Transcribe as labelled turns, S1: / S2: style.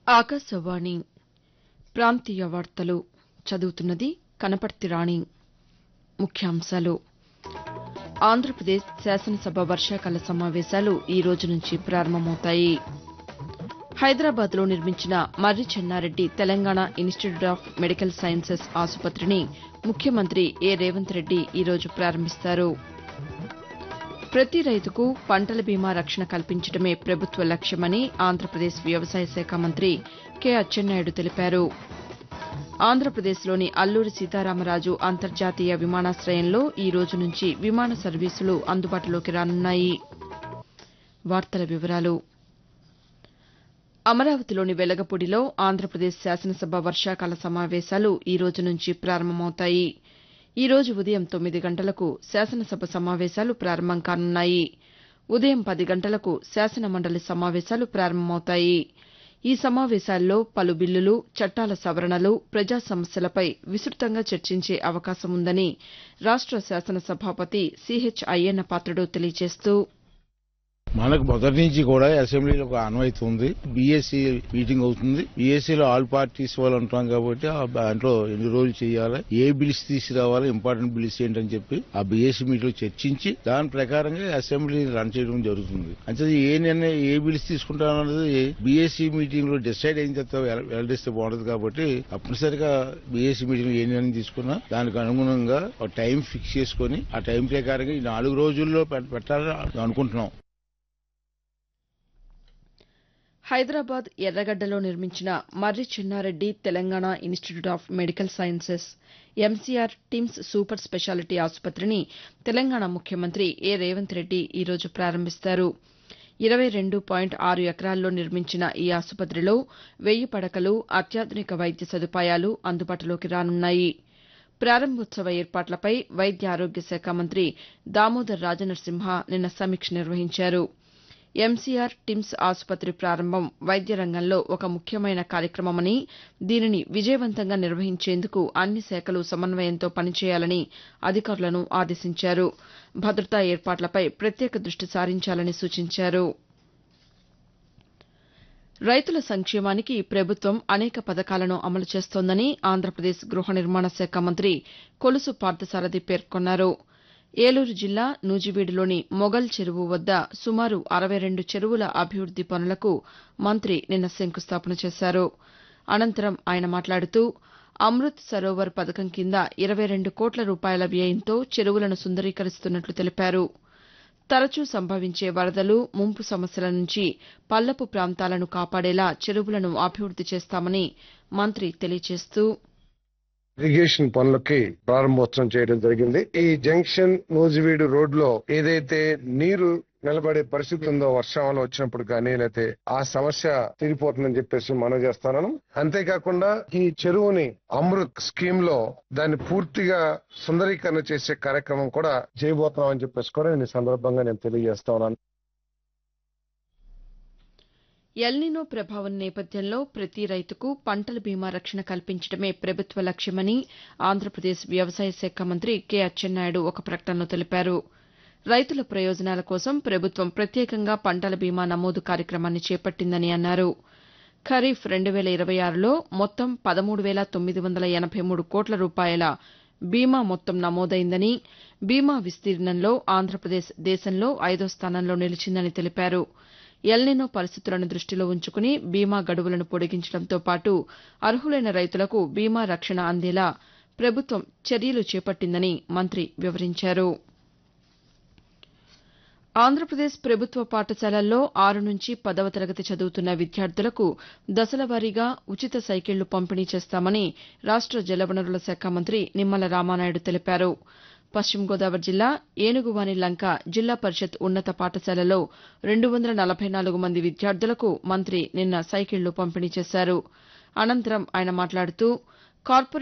S1: ఆకాశవాణి ప్రాంతీయ వార్తలు చదువుతున్నది కనపర్తి రాణి ముఖ్యాంశాలు ఆంధ్రప్రదేశ్ శాసనసభ వర్షాకాల సమావేశాలు ఈ రోజు నుంచి ప్రారంభమవుతాయి హైదరాబాద్లో నిర్మించిన Marri Chenna Reddy Telangana institute of medical sciences ఆసుపత్రిని ముఖ్యమంత్రి ఏ రేవంత్ రెడ్డి ఈ రోజు ప్రారంభిస్తారు ప్రతి రైతుకు పంటల బీమా రక్షణ కల్పించడమే ప్రభుత్వ లక్ష్యమని ఆంధ్రప్రదేశ్ వ్యవసాయ శాఖ మంత్రి కె అచ్చెన్నాయుడు తెలిపారు ఆంధ్రప్రదేశ్లోని అల్లూరి సీతారామరాజు అంతర్జాతీయ విమానాశయంలో ఈ రోజు నుంచి విమాన సర్వీసులు అందుబాటులోకి రానున్నాయి వార్తల వివరాలు అమరావతిలోని వెలగపూడిలో ఆంధ్రప్రదేశ్ శాసనసభ వర్షాకాల సమావేశాలు ఈ రోజు నుంచి ప్రారంభమవుతాయి ఈ రోజు ఉదయం తొమ్మిది గంటలకు శాసనసభ సమావేశాలు ప్రారంభం కానున్నాయి ఉదయం పది గంటలకు శాసనమండలి సమావేశాలు ప్రారంభమవుతాయి ఈ సమావేశాల్లో పలు బిల్లులు చట్టాల సవరణలు ప్రజా సమస్యలపై విస్తృతంగా చర్చించే అవకాశం ఉందని రాష్ట శాసన సభాపతి సిహెచ్ అయ్యన్న పాత్రుడు తెలియజేస్తూ
S2: మనకు మొదటి నుంచి కూడా అసెంబ్లీలో ఒక ఆనవాయితీ ఉంది బీఎస్సీ మీటింగ్ అవుతుంది బీఎస్సీలో ఆల్ పార్టీస్ వాళ్ళు ఉంటాం కాబట్టి ఆ దాంట్లో ఎన్ని రోజులు చేయాలి ఏ బిల్స్ తీసుకురావాలి ఇంపార్టెంట్ బిల్స్ ఏంటని చెప్పి ఆ బీఎస్సీ మీటింగ్ లో చర్చించి దాని ప్రకారంగా అసెంబ్లీ రన్ చేయడం జరుగుతుంది అంటే ఏ నిర్ణయం ఏ బిల్స్ తీసుకుంటామన్నది బీఎస్సీ మీటింగ్ లో డిసైడ్ అయిన తర్వాత వెల- వెల్లడిస్తే బాగుంటుంది కాబట్టి తప్పనిసరిగా బీఎస్సీ మీటింగ్ ఏ నిర్ణయం తీసుకున్నా దానికి అనుగుణంగా ఒక టైం ఫిక్స్ చేసుకొని ఆ టైం ప్రకారంగా ఈ నాలుగు రోజుల్లో పెట్- పెట్టాలని అనుకుంటున్నాం
S1: హైదరాబాద్ ఎర్రగడ్డలో నిర్మించిన Marri Chenna Reddy Telangana institute of medical sciences MCR TIMS super specialty ఆసుపత్రిని తెలంగాణ ముఖ్యమంత్రి ఏ రేవంత్ రెడ్డి ఈ రోజు ప్రారంభిస్తారు ఇరవై రెండు పాయింట్ ఆరు ఎకరాల్లో నిర్మించిన ఈ ఆసుపత్రిలో వెయ్యి పడకలు అత్యాధునిక వైద్య సదుపాయాలు అందుబాటులోకి రానున్నాయి ప్రారంభోత్సవ ఏర్పాట్లపై వైద్య ఆరోగ్య శాఖ మంత్రి దామోదర్ రాజనరసింహ నిన్న సమీక్ష నిర్వహించారు ఎంసీఆర్ టిమ్స్ ఆసుపత్రి ప్రారంభం వైద్య రంగంలో ఒక ముఖ్యమైన కార్యక్రమమని దీనిని విజయవంతంగా నిర్వహించేందుకు అన్ని శాఖలు సమన్వయంతో పనిచేయాలని అధికారులను ఆదేశించారు భద్రతా ఏర్పాట్లపై ప్రత్యేక దృష్టి సారించాలని సూచించారు రైతుల సంక్షేమానికి ప్రభుత్వం అనేక పథకాలను అమలు చేస్తోందని ఆంధ్రప్రదేశ్ గృహ నిర్మాణ శాఖ మంత్రి కొలుసు పార్థసారథి పేర్కొన్నారు ఏలూరు జిల్లా నూజివీడులోని మొగల్ చెరువు వద్ద సుమారు అరవై రెండు చెరువుల అభివృద్ది పనులకు మంత్రి నిన్న శంకుస్థాపన చేశారు అనంతరం ఆయన మాట్లాడుతూ అమృత్ సరోవర్ పథకం కింద ఇరవై రెండు కోట్ల రూపాయల వ్యయంతో చెరువులను సుందరీకరిస్తున్నట్లు తెలిపారు తరచూ సంభవించే వరదలు ముంపు సమస్యల నుంచి పల్లపు ప్రాంతాలను కాపాడేలా చెరువులను అభివృద్ది చేస్తామని మంత్రి తెలియజేస్తూ
S3: ఇరిగేషన్ పనులకి ప్రారంభోత్సవం చేయడం జరిగింది ఈ జంక్షన్ నూజివీడు రోడ్ లో ఏదైతే నీరు నిలబడే పరిస్థితి ఉందో వర్షాలు వచ్చినప్పుడు కానీ లేకపోతే ఆ సమస్య తీరిపోతుందని చెప్పేసి మనం చేస్తాను అంతేకాకుండా ఈ చెరువుని అమృత్ స్కీమ్ లో దాన్ని పూర్తిగా సుందరీకరణ చేసే కార్యక్రమం కూడా చేయబోతున్నాం అని చెప్పేసి కూడా నేను ఈ సందర్భంగా నేను తెలియజేస్తా ఉన్నాను
S1: ఎల్నినో ప్రభావం నేపథ్యంలో ప్రతి రైతుకు పంటల బీమా రక్షణ కల్పించడమే ప్రభుత్వ లక్ష్యమని ఆంధ్రప్రదేశ్ వ్యవసాయ శాఖ మంత్రి కె అచ్చెన్నాయుడు ఒక ప్రకటనలో తెలిపారు రైతుల ప్రయోజనాల కోసం ప్రభుత్వం ప్రత్యేకంగా పంటల బీమా నమోదు కార్యక్రమాన్ని చేపట్టిందని అన్నారు ఖరీఫ్ రెండు వేల ఇరవై ఆరులో మొత్తం పదమూడు వేల తొమ్మిది వందల ఎనభై మూడు కోట్ల రూపాయల బీమా మొత్తం నమోదైందని బీమా విస్తీర్ణంలో ఆంధ్రప్రదేశ్ దేశంలో ఐదో స్థానంలో నిలిచిందని తెలిపారు ఎల్నినో పరిస్థితులను దృష్టిలో ఉంచుకుని బీమా గడువులను పొడిగించడంతో పాటు అర్హులైన రైతులకు బీమా రక్షణ అందేలా ప్రభుత్వం చర్యలు చేపట్టిందని మంత్రి వివరించారు ఆంధ్రప్రదేశ్ ప్రభుత్వ పాఠశాలల్లో ఆరు నుంచి పదవ తరగతి చదువుతున్న విద్యార్థులకు దశలవారీగా ఉచిత సైకిళ్లు పంపిణీ చేస్తామని రాష్ట జలవనరుల శాఖ మంత్రి నిమ్మల రామానాయుడు తెలిపారు పశ్చిమ గోదావరి జిల్లా ఏనుగువాని లంక జిల్లా పరిషత్ ఉన్నత పాఠశాలలో రెండు వందల నలభై నాలుగు మంది విద్యార్థులకు మంత్రి నిన్న సైకిళ్లు పంపిణీ చేశారు అనంతరం ఆయన మాట్లాడుతూ కార్పొరేట్